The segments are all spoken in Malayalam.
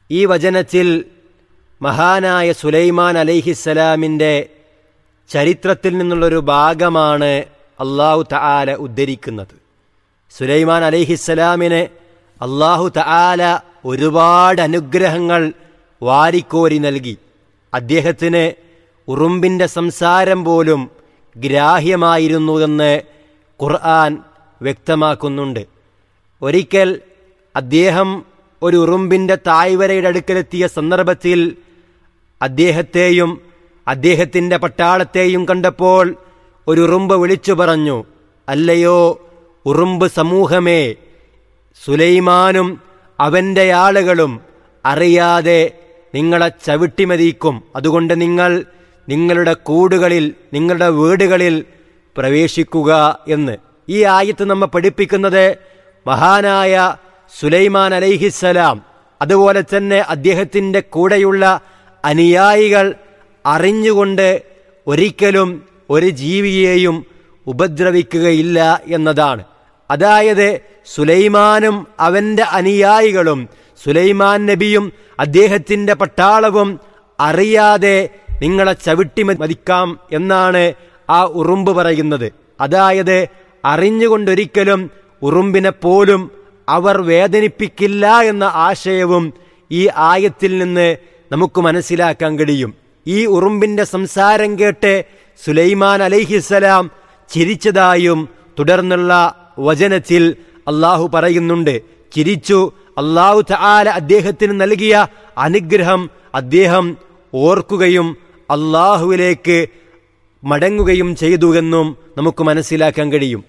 ഈ വചനത്തിൽ മഹാനായ സുലൈമാൻ അലൈഹിസ്സലാമിൻ്റെ ചരിത്രത്തിൽ നിന്നുള്ളൊരു ഭാഗമാണ് അള്ളാഹു തആല ഉദ്ധരിക്കുന്നത് സുലൈമാൻ അലൈഹിസ്സലാമിന് അള്ളാഹു തആല ഒരുപാട് അനുഗ്രഹങ്ങൾ വാരിക്കോരി നൽകി അദ്ദേഹത്തിന് ഉറുമ്പിൻ്റെ സംസാരം പോലും ഗ്രാഹ്യമായിരുന്നുവെന്ന് ഖുർആൻ വ്യക്തമാക്കുന്നുണ്ട് ഒരിക്കൽ അദ്ദേഹം ഒരു ഉറുമ്പിൻ്റെ തായ്വരയുടെ അടുക്കലെത്തിയ സന്ദർഭത്തിൽ അദ്ദേഹത്തെയും അദ്ദേഹത്തിൻ്റെ പട്ടാളത്തെയും കണ്ടപ്പോൾ ഒരു ഉറുമ്പ് വിളിച്ചു പറഞ്ഞു അല്ലയോ ഉറുമ്പ് സമൂഹമേ സുലൈമാനും അവൻ്റെ ആളുകളും അറിയാതെ നിങ്ങളെ ചവിട്ടിമതിക്കും അതുകൊണ്ട് നിങ്ങൾ നിങ്ങളുടെ കൂടുകളിൽ നിങ്ങളുടെ വീടുകളിൽ പ്രവേശിക്കുക എന്ന് ഈ ആയത്ത് നമ്മെ പഠിപ്പിക്കുന്നത് മഹാനായ സുലൈമാൻ അലൈഹിസ്സലാം അതുപോലെ തന്നെ അദ്ദേഹത്തിൻ്റെ കൂടെയുള്ള അനുയായികൾ അറിഞ്ഞുകൊണ്ട് ഒരിക്കലും ഒരു ജീവിയെയും ഉപദ്രവിക്കുകയില്ല എന്നതാണ് അതായത് സുലൈമാനും അവൻ്റെ അനുയായികളും സുലൈമാൻ നബിയും അദ്ദേഹത്തിൻ്റെ പട്ടാളവും അറിയാതെ നിങ്ങളെ ചവിട്ടി മതിക്കാം എന്നാണ് ആ ഉറുമ്പ് പറയുന്നത് അതായത് അറിഞ്ഞുകൊണ്ടൊരിക്കലും ഉറുമ്പിനെ പോലും അവർ വേദനിപ്പിക്കില്ല എന്ന ആശയവും ഈ ആയത്തിൽ നിന്ന് നമുക്ക് മനസ്സിലാക്കാൻ കഴിയും ഈ ഉറുമ്പിന്റെ സംസാരം കേട്ട് സുലൈമാൻ അലൈഹിസലാം ചിരിച്ചതായും തുടർന്നുള്ള വചനത്തിൽ അള്ളാഹു പറയുന്നുണ്ട് ചിരിച്ചു അള്ളാഹു തആല അദ്ദേഹത്തിന് നൽകിയ അനുഗ്രഹം അദ്ദേഹം ഓർക്കുകയും അള്ളാഹുവിലേക്ക് മടങ്ങുകയും ചെയ്തുവെന്നും നമുക്ക് മനസ്സിലാക്കാൻ കഴിയും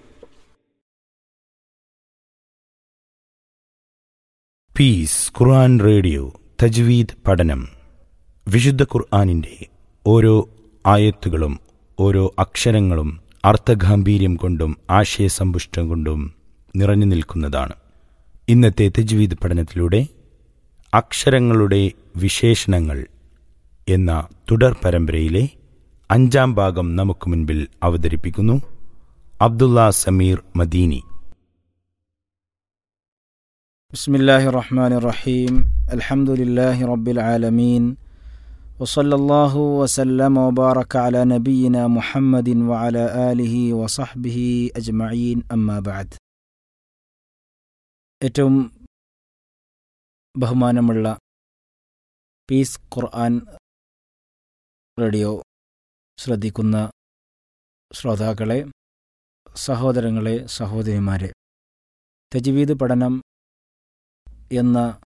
പീസ് ഖുർആൻ റേഡിയോ തജ്വീദ് പഠനം വിശുദ്ധ ഖുർആാനിൻ്റെ ഓരോ ആയത്തുകളും ഓരോ അക്ഷരങ്ങളും അർത്ഥഗാംഭീര്യം കൊണ്ടും ആശയസമ്പുഷ്ടം കൊണ്ടും നിറഞ്ഞു നിൽക്കുന്നതാണ് ഇന്നത്തെ തജ്വീദ് പഠനത്തിലൂടെ അക്ഷരങ്ങളുടെ വിശേഷണങ്ങൾ എന്ന തുടർ പരമ്പരയിലെ അഞ്ചാം ഭാഗം നമുക്ക് മുൻപിൽ അവതരിപ്പിക്കുന്നു അബ്ദുള്ള സമീർ മദീനി بسم الله الرحمن الرحيم الحمد لله رب العالمين وصلى الله وسلم وبارك على نبينا محمد وعلى آله وصحبه أجمعين أما بعد ഏറ്റവും ബഹുമാനമുള്ള പീസ് ഖുർആൻ റേഡിയോ ശ്രദ്ധിക്കുന്ന ശ്രോതാക്കളെ സഹോദരങ്ങളെ സഹോദരിമാരെ തജ്വീദ് പഠനം എന്ന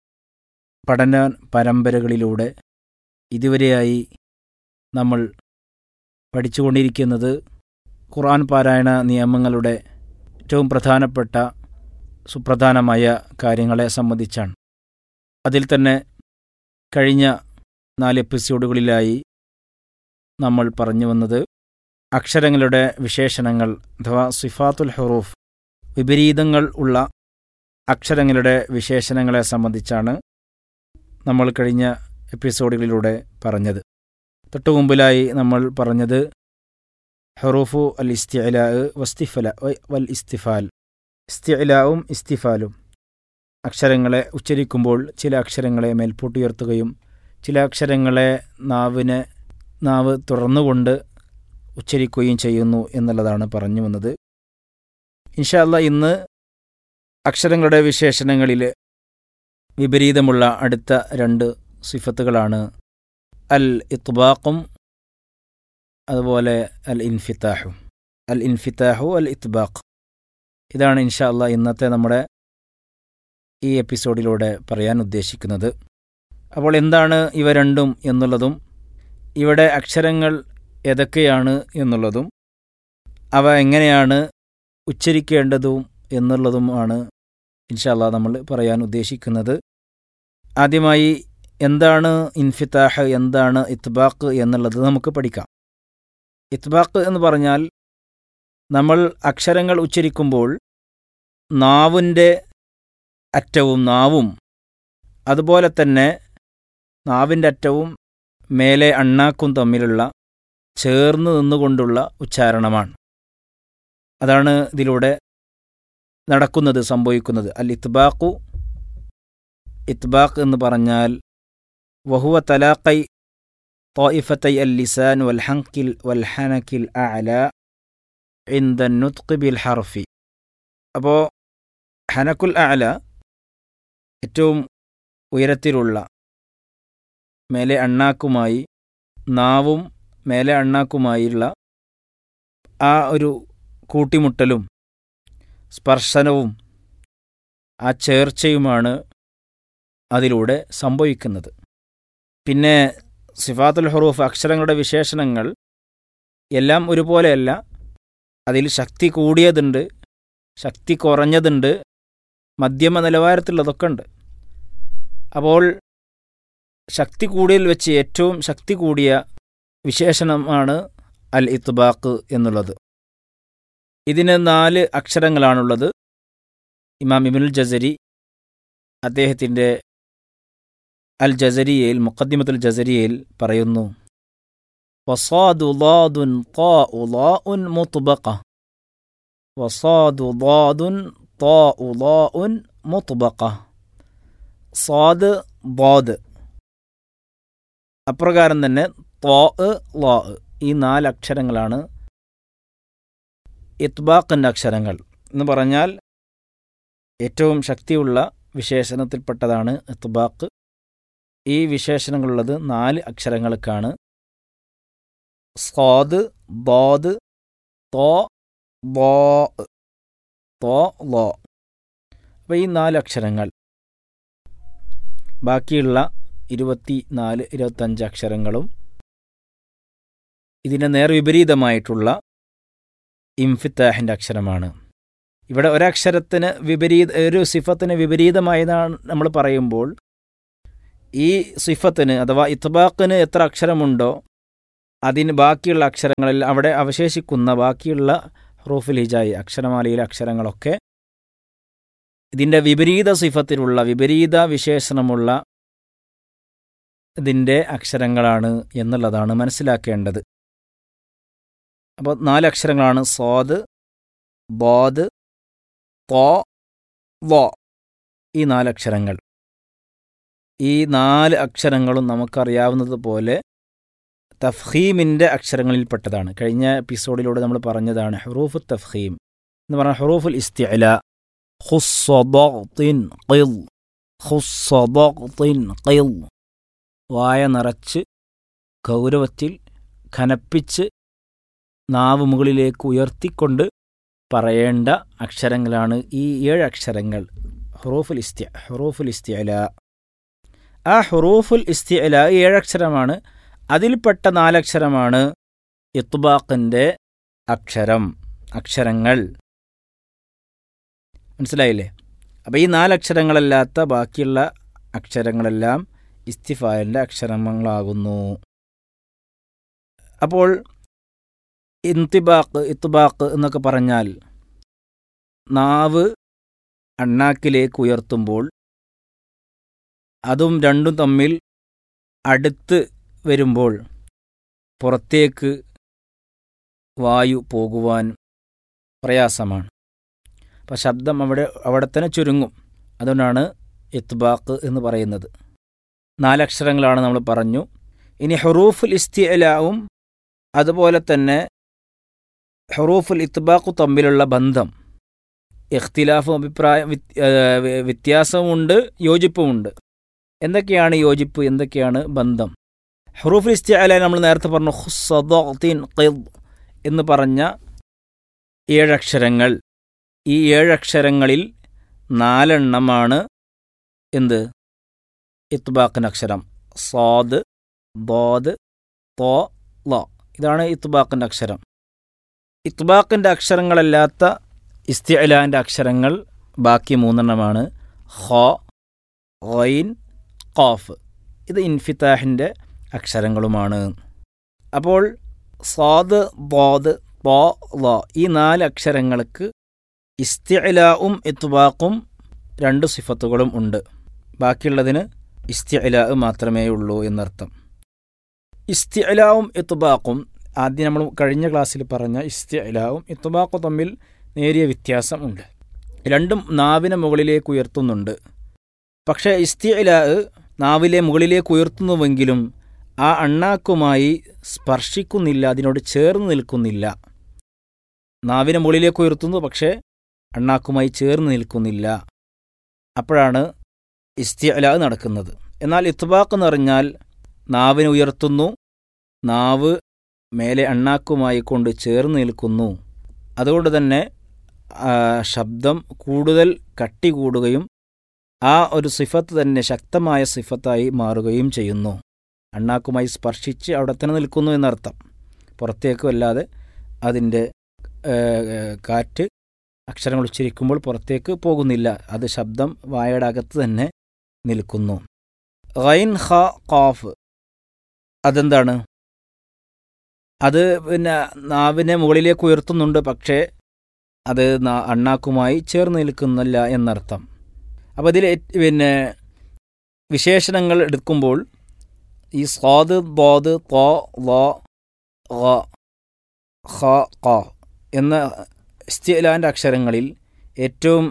പഠന പരമ്പരകളിലൂടെ ഇതുവരെയായി നമ്മൾ പഠിച്ചുകൊണ്ടിരിക്കുന്നത് ഖുർആൻ പാരായണ നിയമങ്ങളുടെ ഏറ്റവും പ്രധാനപ്പെട്ട സുപ്രധാനമായ കാര്യങ്ങളെ സംബന്ധിച്ചാണ് അതിൽ തന്നെ കഴിഞ്ഞ നാല് എപ്പിസോഡുകളിലായി നമ്മൾ പറഞ്ഞു വന്നത് അക്ഷരങ്ങളുടെ വിശേഷണങ്ങൾ അഥവാ സിഫാത്തുൽ ഹുറൂഫ് വിപരീതങ്ങൾ ഉള്ള അക്ഷരങ്ങളുടെ വിശേഷണങ്ങളെ സംബന്ധിച്ചാണ് നമ്മൾ കഴിഞ്ഞ എപ്പിസോഡുകളിലൂടെ പറഞ്ഞത് തൊട്ടു മുമ്പിലായി നമ്മൾ പറഞ്ഞത് ഹെറൂഫു അൽ ഇസ്തിഅല വസ്തിഫല വൽ ഇസ്തിഫാൽ ഇസ്തിഅലാവും ഇസ്തിഫാലും അക്ഷരങ്ങളെ ഉച്ചരിക്കുമ്പോൾ ചില അക്ഷരങ്ങളെ മേൽപോട്ടുയർത്തുകയും ചില അക്ഷരങ്ങളെ നാവിനെ നാവ് തുറന്നുകൊണ്ട് ഉച്ചരിക്കുകയും ചെയ്യുന്നു എന്നുള്ളതാണ് പറഞ്ഞു വന്നത് ഇൻഷാല്ല ഇന്ന് അക്ഷരങ്ങളുടെ വിശേഷണങ്ങളിൽ വിപരീതമുള്ള അടുത്ത രണ്ട് സിഫത്തുകളാണ് അൽ ഇത്ബാഖും അതുപോലെ അൽ ഇൻഫിത്താഹും അൽ ഇൻഫിത്താഹു അൽ ഇത്ബാഖ് ഇതാണ് ഇൻഷാ അല്ല ഇന്നത്തെ നമ്മുടെ ഈ എപ്പിസോഡിലൂടെ പറയാൻ ഉദ്ദേശിക്കുന്നത് അപ്പോൾ എന്താണ് ഇവ രണ്ടും എന്നുള്ളതും ഇവിടെ അക്ഷരങ്ങൾ ഏതൊക്കെയാണ് എന്നുള്ളതും അവ എങ്ങനെയാണ് ഉച്ചരിക്കേണ്ടതും എന്നുള്ളതുമാണ് ഇൻഷാല്ല നമ്മൾ പറയാൻ ഉദ്ദേശിക്കുന്നത് ആദ്യമായി എന്താണ് ഇൻഫിത്താഹ് എന്താണ് ഇത്ബാഖ് എന്നുള്ളത് നമുക്ക് പഠിക്കാം ഇത്ബാഖ് എന്ന് പറഞ്ഞാൽ നമ്മൾ അക്ഷരങ്ങൾ ഉച്ചരിക്കുമ്പോൾ നാവിൻ്റെ അറ്റവും നാവും അതുപോലെ തന്നെ നാവിൻ്റെ അറ്റവും മേലെ അണ്ണാക്കും തമ്മിലുള്ള ചേർന്ന് നിന്നുകൊണ്ടുള്ള ഉച്ചാരണമാണ് അതാണ് ഇതിലൂടെ നടക്കുന്നത് സംഭവിക്കുന്നത് അൽ ഇത്ബാഖു ഇത്ബാഖ് എന്ന് പറഞ്ഞാൽ വഹുവ തലാഖൈ طائفتي اللسان والحنك والحنك الأعلى عند النطق بالحرف അപ്പോൾ ഹനക്കുൽ അഅല ഏറ്റവും ഉയരത്തിലുള്ള മേലെ അണ്ണാക്കുമായി നാവും മേലെ അണ്ണാക്കുമായുള്ള ആ ഒരു കൂട്ടിമുട്ടലും സ്പർശനവും ആ ചേർച്ചയുമാണ് അതിലൂടെ സംഭവിക്കുന്നത് പിന്നെ സിഫാത്തുൽ ഹുറൂഫ് അക്ഷരങ്ങളുടെ വിശേഷണങ്ങൾ എല്ലാം ഒരുപോലെയല്ല അതിൽ ശക്തി കൂടിയതുണ്ട് ശക്തി കുറഞ്ഞതുണ്ട് മധ്യമ നിലവാരത്തിലുള്ളതൊക്കെ ഉണ്ട് അപ്പോൾ ശക്തി കൂടിയതിൽ വെച്ച് ഏറ്റവും ശക്തി കൂടിയ വിശേഷണമാണ് അൽ ഇത്ബാഖ് എന്നുള്ളത് ഇതിന് നാല് അക്ഷരങ്ങളാണുള്ളത് ഇമാം ഇബിനുൽ ജസരി അദ്ദേഹത്തിൻ്റെ അൽ ജസരിയയിൽ മുഖദ്ദിമത്തുൽ ജസരിയയിൽ പറയുന്നു വസാദു ളാദുൻ ഖാഉ ളാഉൻ മുത്ബഖ വസാദു ളാദുൻ ഖാഉ ളാഉൻ മുത്ബഖ സാദ് ബാദ് അപ്രകാരം തന്നെ ത്വാ ലാ ഈ നാല് അക്ഷരങ്ങളാണ് ഇത്ബാഖിൻ്റെ അക്ഷരങ്ങൾ എന്ന് പറഞ്ഞാൽ ഏറ്റവും ശക്തിയുള്ള വിശേഷണത്തിൽപ്പെട്ടതാണ് ഇത്ബാഖ് ഈ വിശേഷണങ്ങളുള്ളത് നാല് അക്ഷരങ്ങൾക്കാണ് സ്വാദ് ബാദ് തോ ബോ തോ ലോ അപ്പോൾ ഈ നാല് അക്ഷരങ്ങൾ ബാക്കിയുള്ള ഇരുപത്തി നാല് ഇരുപത്തഞ്ച് അക്ഷരങ്ങളും ഇതിന് നേർവിപരീതമായിട്ടുള്ള ഇംഫിത്താഹിൻ്റെ അക്ഷരമാണ് ഇവിടെ ഒരക്ഷരത്തിന് വിപരീത ഒരു സിഫത്തിന് വിപരീതമായതാണ് നമ്മൾ പറയുമ്പോൾ ഈ സിഫത്തിന് അഥവാ ഇത്ബാഖിന് എത്ര അക്ഷരമുണ്ടോ അതിന് ബാക്കിയുള്ള അക്ഷരങ്ങളിൽ അവിടെ അവശേഷിക്കുന്ന ബാക്കിയുള്ള ഹറൂഫുൽ ഹിജായി അക്ഷരമാലയിലെ അക്ഷരങ്ങളൊക്കെ ഇതിൻ്റെ വിപരീത സിഫത്തിലുള്ള വിപരീത വിശേഷണമുള്ള ഇതിൻ്റെ അക്ഷരങ്ങളാണ് എന്നുള്ളതാണ് മനസ്സിലാക്കേണ്ടത് അപ്പോൾ നാല് അക്ഷരങ്ങളാണ് സ്വാദ് ബോദ് തോ വോ ഈ നാലക്ഷരങ്ങൾ ഈ നാല് അക്ഷരങ്ങളും നമുക്കറിയാവുന്നതുപോലെ തഫ്ഹീമിൻ്റെ അക്ഷരങ്ങളിൽപ്പെട്ടതാണ് കഴിഞ്ഞ എപ്പിസോഡിലൂടെ നമ്മൾ പറഞ്ഞതാണ് ഹുറൂഫ് തഫ്ഹീം എന്ന് പറഞ്ഞാൽ ഹുറൂഫുൽ ഇസ്തിഅല ഖുസ്സദഖ്തിൻ ഖിൽ ഖുസ്സദഖ്തിൻ ഖിൽ വായ നിറച്ച് ഗൗരവത്തിൽ ഖനപ്പിച്ച് നാവ് മുകളിലേക്ക് ഉയർത്തിക്കൊണ്ട് പറയേണ്ട അക്ഷരങ്ങളാണ് ഈ ഏഴ് അക്ഷരങ്ങൾ ഹുറൂഫുൽ ഇസ്തി ഹുറൂഫുൽ ഇസ്തിഅല ആ ഹുറൂഫുൽ ഇസ്തിഅല ഈ ഏഴക്ഷരമാണ് അതിൽപ്പെട്ട നാലക്ഷരമാണ് ഇത്ബാഖിൻ്റെ അക്ഷരം അക്ഷരങ്ങൾ മനസ്സിലായില്ലേ അപ്പോൾ ഈ നാലക്ഷരങ്ങളല്ലാത്ത ബാക്കിയുള്ള അക്ഷരങ്ങളെല്ലാം ഇസ്തിഫാലിൻ്റെ അക്ഷരങ്ങളാകുന്നു അപ്പോൾ ഇന്തിബാക്ക് ഇത്തുബാക്ക് എന്നൊക്കെ പറഞ്ഞാൽ നാവ് അണ്ണാക്കിലേക്ക് ഉയർത്തുമ്പോൾ അതും രണ്ടും തമ്മിൽ അടുത്ത് വരുമ്പോൾ പുറത്തേക്ക് വായു പോകുവാൻ പ്രയാസമാണ് അപ്പം ശബ്ദം അവിടെ അവിടെ തന്നെ ചുരുങ്ങും അതുകൊണ്ടാണ് ഇത്ബാക്ക് എന്ന് പറയുന്നത് നാലക്ഷരങ്ങളാണ് നമ്മൾ പറഞ്ഞു ഇനി ഹുറൂഫുൽ ഇസ്തിഅലാവും അതുപോലെ തന്നെ ഹുറൂഫുൽ ഇത്ബാഖു തമ്മിലുള്ള ബന്ധം ഇഖ്തിലാഫും അഭിപ്രായം വ്യത്യാസവുമുണ്ട് യോജിപ്പുമുണ്ട് എന്തൊക്കെയാണ് യോജിപ്പ് എന്തൊക്കെയാണ് ബന്ധം ഹുറൂഫുൽ ഇസ്തിഅല നമ്മൾ നേരത്തെ പറഞ്ഞു ഹുസദീൻ ഖിദ് എന്ന് പറഞ്ഞ ഏഴക്ഷരങ്ങൾ ഈ ഏഴക്ഷരങ്ങളിൽ നാലെണ്ണമാണ് എന്ത് ഇത്ബാഖിന് അക്ഷരം സാദ് ബോദ് തോ ലോ ഇതാണ് ഇത്ബാഖിൻ്റെ അക്ഷരം ഇത്ബാഖിൻ്റെ അക്ഷരങ്ങളല്ലാത്ത ഇസ്തിഅലാൻ്റെ അക്ഷരങ്ങൾ ബാക്കി മൂന്നെണ്ണമാണ് ഹോ ഖൈൻ ഖാഫ് ഇത് ഇൻഫിത്താഹിൻ്റെ അക്ഷരങ്ങളുമാണ് അപ്പോൾ സാദ് ബോദ് ബോ ലോ ഈ നാല് അക്ഷരങ്ങൾക്ക് ഇസ്തിഅലാവും ഇത്ബാഖും രണ്ട് സിഫത്തുകളും ഉണ്ട് ബാക്കിയുള്ളതിന് ഇസ്തിഅലാ മാത്രമേ ഉള്ളൂ എന്നർത്ഥം ഇസ്തിഅലാവും ഇത്തുബാക്കും ആദ്യം നമ്മൾ കഴിഞ്ഞ ക്ലാസ്സിൽ പറഞ്ഞ ഇസ്തിഅലാവും ഇത്തുബാക്കും തമ്മിൽ നേരിയ വ്യത്യാസം ഉണ്ട് രണ്ടും നാവിനെ മുകളിലേക്ക് ഉയർത്തുന്നുണ്ട് പക്ഷേ ഇസ്തിഅലാ നാവിലെ മുകളിലേക്ക് ഉയർത്തുന്നുവെങ്കിലും ആ അണ്ണാക്കുമായി സ്പർശിക്കുന്നില്ല അതിനോട് ചേർന്ന് നിൽക്കുന്നില്ല നാവിനെ മുകളിലേക്ക് ഉയർത്തുന്നു പക്ഷേ അണ്ണാക്കുമായി ചേർന്ന് നിൽക്കുന്നില്ല അപ്പോഴാണ് ഇസ്തിഅല നടക്കുന്നത് എന്നാൽ ഇത്ബാക്ക് എന്ന് പറഞ്ഞാൽ നാവിനെ ഉയർത്തുന്നു നാവ് മേലെ അണ്ണാക്കുമായി കൊണ്ട് ചേർന്ന് നിൽക്കുന്നു അതുകൊണ്ട് തന്നെ ആ, ശബ്ദം കൂടുതൽ കട്ടി കൂടുകയും ആ ഒരു സിഫത്ത് തന്നെ ശക്തമായ സിഫത്തായി മാറുകയും ചെയ്യുന്നു അണ്ണാക്കുമായി സ്പർശിച്ച് അവിടെ തന്നെ നിൽക്കുന്നു എന്നർത്ഥം പുറത്തേക്ക് വല്ലാതെ അതിൻ്റെ ഏ, ഏ, കാറ്റ് അക്ഷരങ്ങൾ ഉച്ചരിക്കുമ്പോൾ പുറത്തേക്ക് പോകുന്നില്ല അത് ശബ്ദം വായയുടെ അകത്ത് തന്നെ നിൽക്കുന്നു റൈൻ ഹ ഖാഫ് അതെന്താണ് അത് പിന്നെ നാവിനെ മുകളിലേക്ക് ഉയർത്തുന്നുണ്ട് പക്ഷേ അത് നാ- അണ്ണാക്കുമായി ചേർന്ന് നിൽക്കുന്നില്ല എന്നർത്ഥം അപ്പോൾ ഇതിൽ ഏറ്റ് പിന്നെ വിശേഷണങ്ങൾ എടുക്കുമ്പോൾ ഈ സ്വാദ് ബോദ് തോ ലോ ഖ ഖ ഖ എന്ന ഇസ്തിലാൻ്റെ അക്ഷരങ്ങളിൽ ഏറ്റവും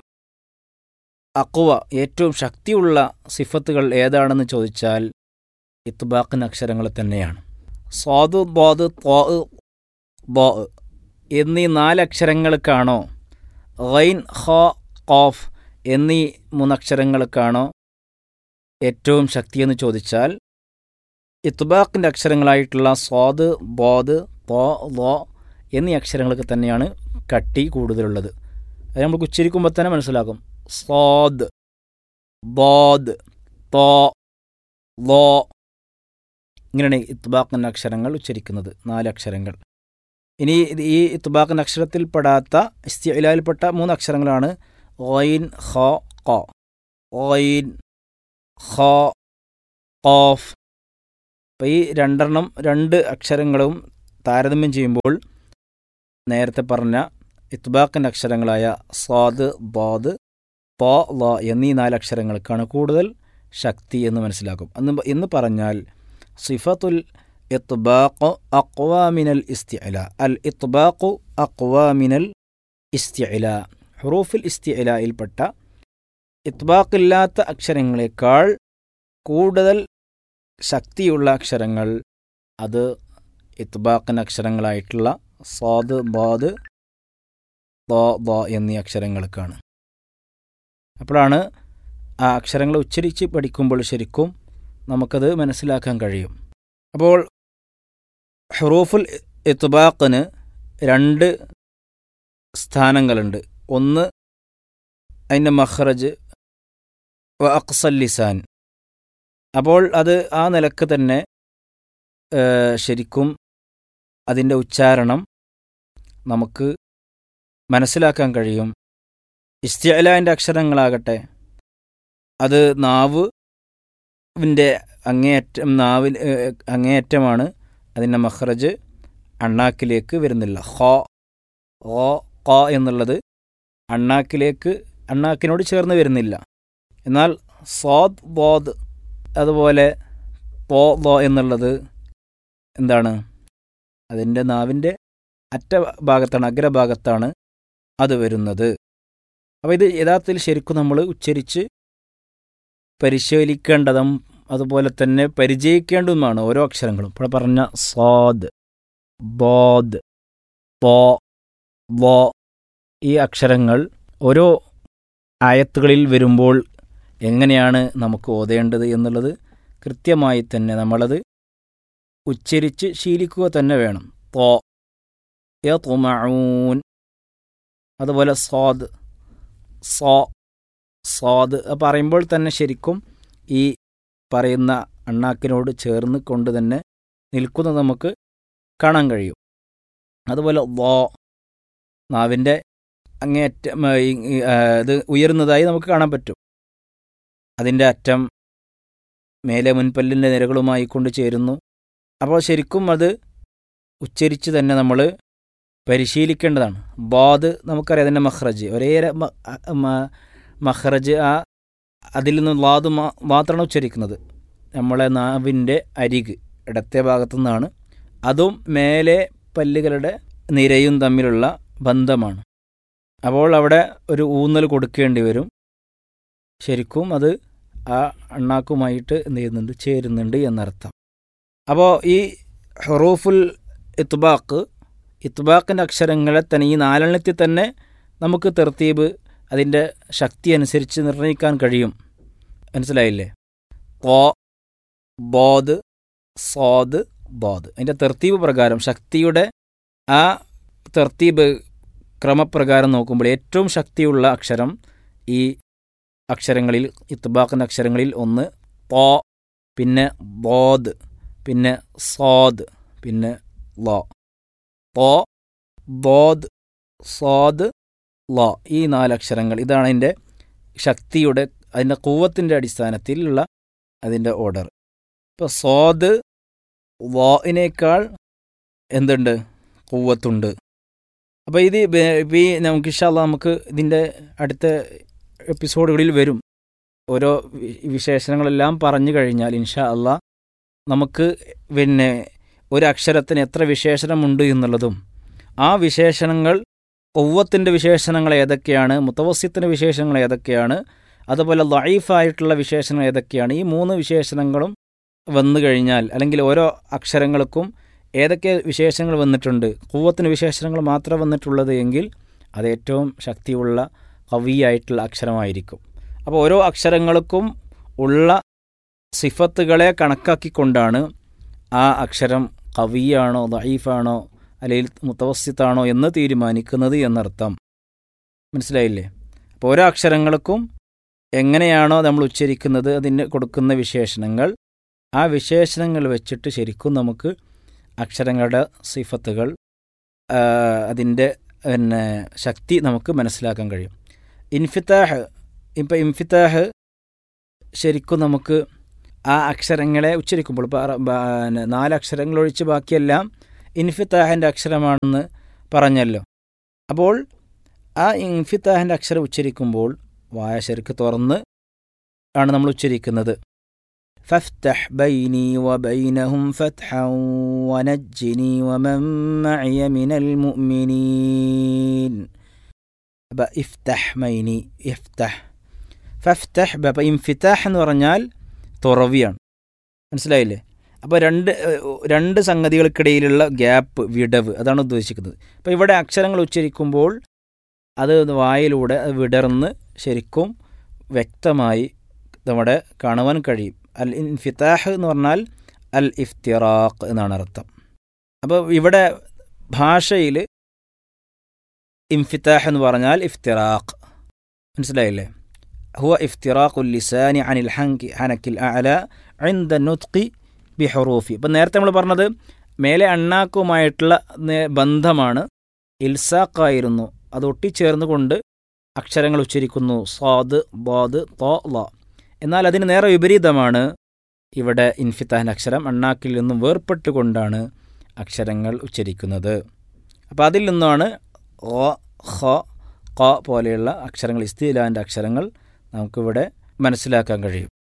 അക്വ ഏറ്റവും ശക്തിയുള്ള സിഫത്തുകൾ ഏതാണെന്ന് ചോദിച്ചാൽ ഇത്ബാഖിന് അക്ഷരങ്ങൾ തന്നെയാണ് സ്വാദ് ബോദ് തോ ബോ എന്നീ നാലക്ഷരങ്ങൾക്കാണോ ഗൈൻ ഹ ഖോഫ് എന്നീ മൂന്നക്ഷരങ്ങൾക്കാണോ ഏറ്റവും ശക്തിയെന്ന് ചോദിച്ചാൽ ഇത്ബാഖിൻ്റെ അക്ഷരങ്ങളായിട്ടുള്ള സ്വാദ് ബോദ് തോ ലോ എന്നീ അക്ഷരങ്ങൾക്ക് തന്നെയാണ് കട്ടി കൂടുതലുള്ളത് അത് നമുക്ക് ഉച്ചരിക്കുമ്പോൾ തന്നെ മനസ്സിലാകും സ്വാദ് ബോദ് തോ ലോ ഇങ്ങനെയാണ് ഇത്ബാഖിൻ്റെ അക്ഷരങ്ങൾ ഉച്ചരിക്കുന്നത് നാല് അക്ഷരങ്ങൾ ഇനി ഇത് ഈ ഇത്ബാഖിൻ്റെ അക്ഷരത്തിൽപ്പെടാത്ത ഇസ്തിലായിൽപ്പെട്ട മൂന്ന് അക്ഷരങ്ങളാണ് ഓയിൻ ഹ ഖ ഓയിൻ ഹ ഖോഫ് അപ്പോൾ ഈ രണ്ടെണ്ണം രണ്ട് അക്ഷരങ്ങളും താരതമ്യം ചെയ്യുമ്പോൾ നേരത്തെ പറഞ്ഞ ഇത്ബാഖിൻ്റെ അക്ഷരങ്ങളായ സ്വാദ് ബാദ് പ ല എന്നീ നാല് അക്ഷരങ്ങൾക്കാണ് കൂടുതൽ ശക്തി എന്ന് മനസ്സിലാക്കും എന്ന് എന്ന് പറഞ്ഞാൽ സിഫത്തുൽ ഇത്ബാഖ് അക്വാ മിനൽ ഇസ്തിഅല അൽ ഇത്ബാഖു അക്വാ മിനൽ ഇസ്തിഅല ഹുറൂഫിൽ ഇസ്തിഅലയിൽപ്പെട്ട ഇത്ബാഖില്ലാത്ത അക്ഷരങ്ങളെക്കാൾ കൂടുതൽ ശക്തിയുള്ള അക്ഷരങ്ങൾ അത് ഇത്ബാഖിന് അക്ഷരങ്ങളായിട്ടുള്ള സ്വാദ് ബാദ് ദോ ദോ എന്നീ അക്ഷരങ്ങൾക്കാണ് അപ്പോഴാണ് ആ അക്ഷരങ്ങൾ ഉച്ചരിച്ച് പഠിക്കുമ്പോൾ ശരിക്കും നമുക്കത് മനസ്സിലാക്കാൻ കഴിയും അപ്പോൾ ഹുറൂഫുൽ ഇത്ബാഖിന് രണ്ട് സ്ഥാനങ്ങളുണ്ട് ഒന്ന് അതിൻ്റെ മഹ്റജ് വ അക്സൽ ലിസാൻ അപ്പോൾ അത് ആ നിലക്ക് തന്നെ ഏഹ്, ശരിക്കും അതിൻ്റെ ഉച്ചാരണം നമുക്ക് മനസ്സിലാക്കാൻ കഴിയും ഇസ്തിഅലാൻ്റെ അക്ഷരങ്ങളാകട്ടെ അത് നാവ് വിൻ്റെ അങ്ങേയറ്റം നാവിൽ ഏഹ്, അങ്ങേയറ്റമാണ് അതിൻ്റെ മഹ്റജ് അണ്ണാക്കിലേക്ക് വരുന്നില്ല ഹോ ഓ ക എന്നുള്ളത് അണ്ണാക്കിലേക്ക് അണ്ണാക്കിനോട് ചേർന്ന് വരുന്നില്ല എന്നാൽ സ്വാദ് ബോദ് അതുപോലെ പോ ദോ എന്നുള്ളത് എന്താണ് അതിൻ്റെ നാവിൻ്റെ അറ്റ ഭാഗത്താണ് അഗ്രഭാഗത്താണ് അത് വരുന്നത് അപ്പോൾ ഇത് യഥാർത്ഥത്തിൽ ശരിക്കും നമ്മൾ ഉച്ചരിച്ച് പരിശീലിക്കേണ്ടതും അതുപോലെ തന്നെ പരിചയിക്കേണ്ടതുമാണ് ഓരോ അക്ഷരങ്ങളും ഇപ്പോൾ പറഞ്ഞ സ്വാദ് ബോദ് പോ വോ ഈ അക്ഷരങ്ങൾ ഓരോ ആയത്തുകളിൽ വരുമ്പോൾ എങ്ങനെയാണ് നമുക്ക് ഓതേണ്ടത് എന്നുള്ളത് കൃത്യമായി തന്നെ നമ്മളത് ഉച്ചരിച്ച് ശീലിക്കുക തന്നെ വേണം തോ യതുമഊൻ അതുപോലെ സ്വാദ് സോ സ്വാദ് അത് പറയുമ്പോൾ തന്നെ ശരിക്കും ഈ പറയുന്ന അണ്ണാക്കിനോട് ചേർന്ന് കൊണ്ട് തന്നെ നിൽക്കുന്നത് നമുക്ക് കാണാൻ കഴിയും അതുപോലെ വോ നാവിൻ്റെ അങ്ങേയറ്റം ആ, ഈ- ഈ, ആ, ഇത് ഉയരുന്നതായി നമുക്ക് കാണാൻ പറ്റും അതിൻ്റെ അറ്റം മേലെ മുൻപല്ലിൻ്റെ നിരകളുമായി കൊണ്ട് ചേരുന്നു അപ്പോൾ ശരിക്കും അത് ഉച്ചരിച്ച് തന്നെ നമ്മൾ പരിശീലിക്കേണ്ടതാണ് ബാദ് നമുക്കറിയാം അതിൻ്റെ മഹ്റജ് ഒരേ ര- മ- അ- മ- മഹ്റജ് ആ അതിൽ നിന്ന് ലാദ് മാ- മാത്രമാണ് ഉച്ചരിക്കുന്നത് നമ്മളെ നാവിൻ്റെ അരിക് ഇടത്തെ ഭാഗത്തു നിന്നാണ് അതും മേലെ പല്ലുകളുടെ നിരയും തമ്മിലുള്ള ബന്ധമാണ് അപ്പോൾ അവിടെ ഒരു ഊന്നൽ കൊടുക്കേണ്ടി വരും ശരിക്കും അത് ആ അണ്ണാക്കുമായിട്ട് എന്ത് ചെയ്യുന്നുണ്ട് ചേരുന്നുണ്ട് എന്നർത്ഥം അപ്പോൾ ഈ ഹുറൂഫുൽ ഇത്ബാക്ക് ഇത്ബാക്കിൻ്റെ അക്ഷരങ്ങളെ തന്നെ ഈ നാലെണ്ണത്തിൽ തന്നെ നമുക്ക് തെർത്തീബ് അതിൻ്റെ ശക്തി അനുസരിച്ച് നിർണ്ണയിക്കാൻ കഴിയും മനസ്സിലായില്ലേ കോ ബോദ് സോദ് ബോദ് അതിൻ്റെ തെർത്തീബ് പ്രകാരം ശക്തിയുടെ ആ തെർത്തീബ് ക്രമപ്രകാരം നോക്കുമ്പോൾ ഏറ്റവും ശക്തിയുള്ള അക്ഷരം ഈ അക്ഷരങ്ങളിൽ ഇത്ബാക്കിൻ്റെ അക്ഷരങ്ങളിൽ ഒന്ന് പോ പിന്നെ ബോദ് പിന്നെ സോദ് പിന്നെ ലോ പോ ബോദ് സോദ് ലോ ഈ നാലക്ഷരങ്ങൾ ഇതാണ് അതിൻ്റെ ശക്തിയുടെ അതിൻ്റെ കൂവത്തിൻ്റെ അടിസ്ഥാനത്തിലുള്ള അതിൻ്റെ ഓർഡർ ഇപ്പോൾ സോദ് ലോയിനേക്കാൾ എന്തുണ്ട് കൂവത്തുണ്ട് അപ്പോൾ ഇത് ഇപ്പം ഈ നമുക്ക് ഇഷ്ടമല്ല നമുക്ക് ഇതിൻ്റെ അടുത്ത എപ്പിസോഡുകളിൽ വരും ഓരോ വിശേഷണങ്ങളെല്ലാം പറഞ്ഞു കഴിഞ്ഞാൽ ഇൻഷാ അല്ല നമുക്ക് പിന്നെ ഒരു അക്ഷരത്തിന് എത്ര വിശേഷണമുണ്ട് എന്നുള്ളതും ആ വിശേഷണങ്ങൾ ഒവ്വത്തിൻ്റെ വിശേഷണങ്ങൾ ഏതൊക്കെയാണ് മുത്തവസ്യത്തിൻ്റെ വിശേഷണങ്ങൾ ഏതൊക്കെയാണ് അതുപോലെ ലൈഫായിട്ടുള്ള വിശേഷണങ്ങൾ ഏതൊക്കെയാണ് ഈ മൂന്ന് വിശേഷണങ്ങളും വന്നു കഴിഞ്ഞാൽ അല്ലെങ്കിൽ ഓരോ അക്ഷരങ്ങൾക്കും ഏതൊക്കെ വിശേഷങ്ങൾ വന്നിട്ടുണ്ട് കൂവത്തിന് വിശേഷണങ്ങൾ മാത്രം വന്നിട്ടുള്ളത് എങ്കിൽ അത് ഏറ്റവും ശക്തിയുള്ള കവിയായിട്ടുള്ള അക്ഷരമായിരിക്കും അപ്പോൾ ഓരോ അക്ഷരങ്ങൾക്കും ഉള്ള സിഫത്തുകളെ കണക്കാക്കിക്കൊണ്ടാണ് ആ അക്ഷരം കവിയാണോ ദൈഫാണോ അല്ലെങ്കിൽ മുത്തവസ്യത്താണോ എന്ന് തീരുമാനിക്കുന്നത് എന്നർത്ഥം മനസ്സിലായില്ലേ അപ്പോൾ ഓരോ അക്ഷരങ്ങൾക്കും എങ്ങനെയാണോ നമ്മൾ ഉച്ചരിക്കുന്നത് അതിന് കൊടുക്കുന്ന വിശേഷണങ്ങൾ ആ വിശേഷണങ്ങൾ വെച്ചിട്ട് ശരിക്കും നമുക്ക് അക്ഷരങ്ങളുടെ സിഫത്തുകൾ അതിൻ്റെ പിന്നെ ശക്തി നമുക്ക് മനസ്സിലാക്കാൻ കഴിയും ഇൻഫിത്താഹ് ഇപ്പം ഇൻഫിത്താഹ് ശരിക്കും നമുക്ക് ആ അക്ഷരങ്ങളെ ഉച്ചരിക്കുമ്പോൾ നാല് അക്ഷരങ്ങൾ ഒഴിച്ച് ബാക്കിയെല്ലാം ഇൻഫിത്താഹിൻ്റെ അക്ഷരമാണെന്ന് പറഞ്ഞല്ലോ അപ്പോൾ ആ ഇൻഫിത്താഹിൻ്റെ അക്ഷരം ഉച്ചരിക്കുമ്പോൾ വായ ശരിക്ക് തുറന്ന് ആണ് നമ്മൾ ഉച്ചരിക്കുന്നത് فافتح بيني وبينهم فتحا ونجني ومن معي من المؤمنين ഇഫ്തഹ് മൈനി ഇഫ്തഹ് ഫഫ്തഹ് അപ്പം ഇൻഫിത്താഹ് എന്ന് പറഞ്ഞാൽ തുറവിയാണ് മനസ്സിലായില്ലേ അപ്പോൾ രണ്ട് രണ്ട് സംഗതികൾക്കിടയിലുള്ള ഗ്യാപ്പ് വിടവ് അതാണ് ഉദ്ദേശിക്കുന്നത് അപ്പോൾ ഇവിടെ അക്ഷരങ്ങൾ ഉച്ചരിക്കുമ്പോൾ അത് വായിലൂടെ വിടർന്ന് ശരിക്കും വ്യക്തമായി നമ്മുടെ കാണുവാൻ കഴിയും അൽ ഇൻഫിത്താഹ് എന്ന് പറഞ്ഞാൽ അൽ ഇഫ്തിറാഖ് എന്നാണ് അർത്ഥം അപ്പോൾ ഇവിടെ ഭാഷയിൽ ഇൻഫിത്താഹ് എന്ന് പറഞ്ഞാൽ ഇഫ്തിറാഖ് മനസ്സിലായില്ലേ ഹുവ ഇഫ്തിറാഖുൽ ലിസാനി അനിൽ ഹങ്കി ഹനക്കിൽ അല ഐന്ദ നുത്ഖി ബി ഹറൂഫി ഇപ്പം നേരത്തെ നമ്മൾ പറഞ്ഞത് മേലെ അണ്ണാക്കുമായിട്ടുള്ള ബന്ധമാണ് ഇൽസാഖായിരുന്നു അത് ഒട്ടിച്ചേർന്നുകൊണ്ട് അക്ഷരങ്ങൾ ഉച്ചരിക്കുന്നു സ്വാദ് ബാദ് തോ ല എന്നാൽ അതിന് നേരെ വിപരീതമാണ് ഇവിടെ ഇൻഫിത്താഹിൻ്റെ അക്ഷരം അണ്ണാക്കിൽ നിന്നും വേർപ്പെട്ടുകൊണ്ടാണ് അക്ഷരങ്ങൾ ഉച്ചരിക്കുന്നത് അപ്പോൾ അതിൽ നിന്നാണ് ഓ ഹ ക പോലെയുള്ള അക്ഷരങ്ങൾ ഇസ്തിലാൻ്റെ അക്ഷരങ്ങൾ നമുക്കിവിടെ മനസ്സിലാക്കാൻ കഴിയും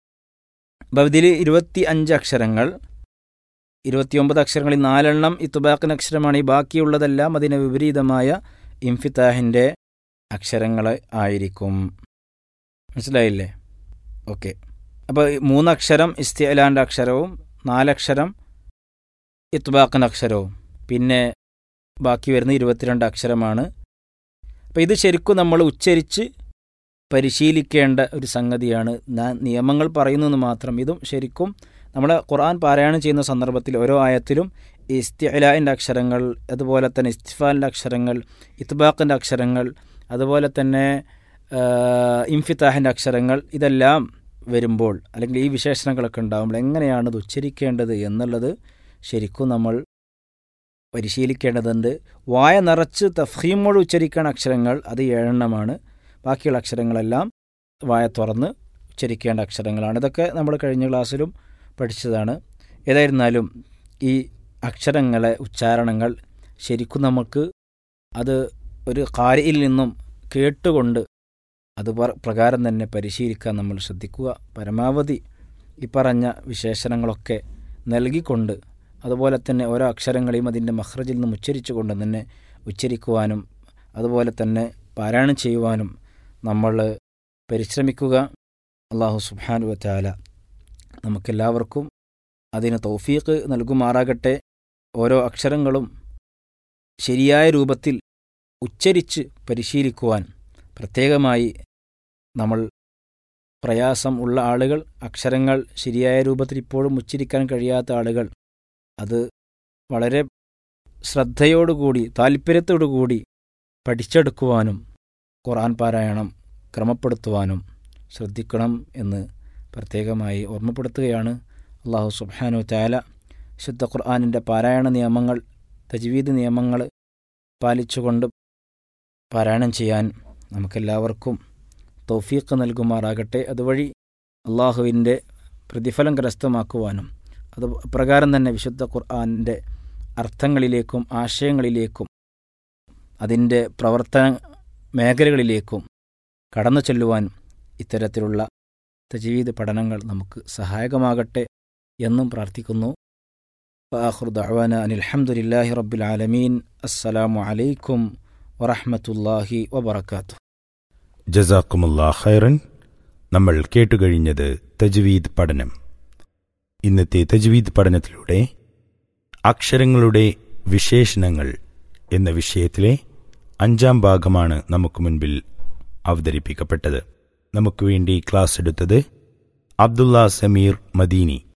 അപ്പോൾ ഇതിൽ ഇരുപത്തി അഞ്ച് അക്ഷരങ്ങൾ ഇരുപത്തിയൊമ്പത് അക്ഷരങ്ങളിൽ നാലെണ്ണം ഇത്തുബാക്കിന് അക്ഷരമാണ് ഈ ബാക്കിയുള്ളതെല്ലാം അതിന് വിപരീതമായ ഇംഫിത്താഹിൻ്റെ അക്ഷരങ്ങൾ ആയിരിക്കും മനസ്സിലായില്ലേ ഓക്കെ അപ്പോൾ മൂന്നക്ഷരം ഇസ്തിഅലാൻ്റെ അക്ഷരവും നാലക്ഷരം ഇത്ബാഖിൻ്റെ അക്ഷരവും പിന്നെ ബാക്കി വരുന്ന ഇരുപത്തിരണ്ട് അക്ഷരമാണ് അപ്പോൾ ഇത് ശരിക്കും നമ്മൾ ഉച്ചരിച്ച് പരിശീലിക്കേണ്ട ഒരു സംഗതിയാണ് നിയമങ്ങൾ പറയുന്നതെന്ന് മാത്രം ഇതും ശരിക്കും നമ്മൾ ഖുർആൻ പാരായണം ചെയ്യുന്ന സന്ദർഭത്തിൽ ഓരോ ആയത്തിലും ഇസ്തിഅലാൻ്റെ അക്ഷരങ്ങൾ അതുപോലെ തന്നെ ഇസ്തിഫാലിൻ്റെ അക്ഷരങ്ങൾ ഇത്ബാഖിൻ്റെ അക്ഷരങ്ങൾ അതുപോലെ തന്നെ ഇംഫിത്താഹിൻ്റെ അക്ഷരങ്ങൾ ഇതെല്ലാം വരുമ്പോൾ അല്ലെങ്കിൽ ഈ വിശേഷണങ്ങളൊക്കെ ഉണ്ടാകുമ്പോൾ എങ്ങനെയാണ് ഇത് ഉച്ചരിക്കേണ്ടത് എന്നുള്ളത് ശരിക്കും നമ്മൾ പരിശീലിക്കേണ്ടതുണ്ട് വായ നിറച്ച് തഫീമോട് ഉച്ചരിക്കുന്ന അക്ഷരങ്ങൾ അത് ഏഴെണ്ണമാണ് ബാക്കിയുള്ള അക്ഷരങ്ങളെല്ലാം വായ തുറന്ന് ഉച്ചരിക്കേണ്ട അക്ഷരങ്ങളാണ് ഇതൊക്കെ നമ്മൾ കഴിഞ്ഞ ക്ലാസ്സിലും പഠിച്ചതാണ് ഏതായിരുന്നാലും ഈ അക്ഷരങ്ങളെ ഉച്ചാരണങ്ങൾ ശരിക്കും നമുക്ക് അത് ഒരു കാര്യയിൽ നിന്നും കേട്ടുകൊണ്ട് അത് പ്രകാരം തന്നെ പരിശീലിക്കാൻ നമ്മൾ ശ്രദ്ധിക്കുക പരമാവധി ഈ പറഞ്ഞ വിശേഷണങ്ങളൊക്കെ നൽകിക്കൊണ്ട് അതുപോലെ തന്നെ ഓരോ അക്ഷരങ്ങളെയും അതിൻ്റെ മഹ്റജിൽ നിന്നും ഉച്ചരിച്ചുകൊണ്ട് തന്നെ ഉച്ചരിക്കുവാനും അതുപോലെ തന്നെ പാരായണം ചെയ്യുവാനും നമ്മൾ പരിശ്രമിക്കുക അള്ളാഹു സുബ്ഹാനു വറ്റാല നമുക്കെല്ലാവർക്കും അതിന് തൗഫീഖ് നൽകുമാറാകട്ടെ ഓരോ അക്ഷരങ്ങളും ശരിയായ രൂപത്തിൽ ഉച്ചരിച്ച് പരിശീലിക്കുവാൻ പ്രത്യേകമായി നമ്മൾ പ്രയാസം ഉള്ള ആളുകൾ അക്ഷരങ്ങൾ ശരിയായ രൂപത്തിൽ ഇപ്പോഴും ഉച്ചരിക്കാൻ കഴിയാത്ത ആളുകൾ അത് വളരെ ശ്രദ്ധയോടുകൂടി താല്പര്യത്തോടുകൂടി പഠിച്ചെടുക്കുവാനും ഖുർആൻ പാരായണം ക്രമപ്പെടുത്തുവാനും ശ്രദ്ധിക്കണം എന്ന് പ്രത്യേകമായി ഓർമ്മപ്പെടുത്തുകയാണ് അള്ളാഹു സുബ്ഹാനു താല ശുദ്ധ ഖുർആാനിൻ്റെ പാരായണ നിയമങ്ങൾ തജ്വീദ് നിയമങ്ങൾ പാലിച്ചുകൊണ്ട് പാരായണം ചെയ്യാൻ നമുക്കെല്ലാവർക്കും തൗഫീഖ് നൽകുമാറാകട്ടെ അതുവഴി അള്ളാഹുവിൻ്റെ പ്രതിഫലം കരസ്ഥമാക്കുവാനും അത് പ്രകാരം തന്നെ വിശുദ്ധ ഖുർആാനിൻ്റെ അർത്ഥങ്ങളിലേക്കും ആശയങ്ങളിലേക്കും അതിൻ്റെ പ്രവർത്തന മേഖലകളിലേക്കും കടന്നു ചെല്ലുവാൻ ഇത്തരത്തിലുള്ള തജീദ് പഠനങ്ങൾ നമുക്ക് സഹായകമാകട്ടെ എന്നും പ്രാർത്ഥിക്കുന്നു ഫാഖുർ ദഅവാന അനിൽ ഹംദുലില്ലാഹി റബ്ബിൽ ആലമീൻ അസ്സലാമു അലൈക്കും വറഹ്മത്തുള്ളാഹി വബറകാതുഹു ജസാക്കുമുല്ലാ ഖൈറൻ നമ്മൾ കേട്ടുകഴിഞ്ഞത് തജ്വീദ് പഠനം ഇന്നത്തെ തജ്വീദ് പഠനത്തിലൂടെ അക്ഷരങ്ങളുടെ വിശേഷണങ്ങൾ എന്ന വിഷയത്തിലെ അഞ്ചാം ഭാഗമാണ് നമുക്ക് മുൻപിൽ അവതരിപ്പിക്കപ്പെട്ടത് നമുക്ക് വേണ്ടി ക്ലാസ് എടുത്തത് അബ്ദുള്ള സമീർ മദീനി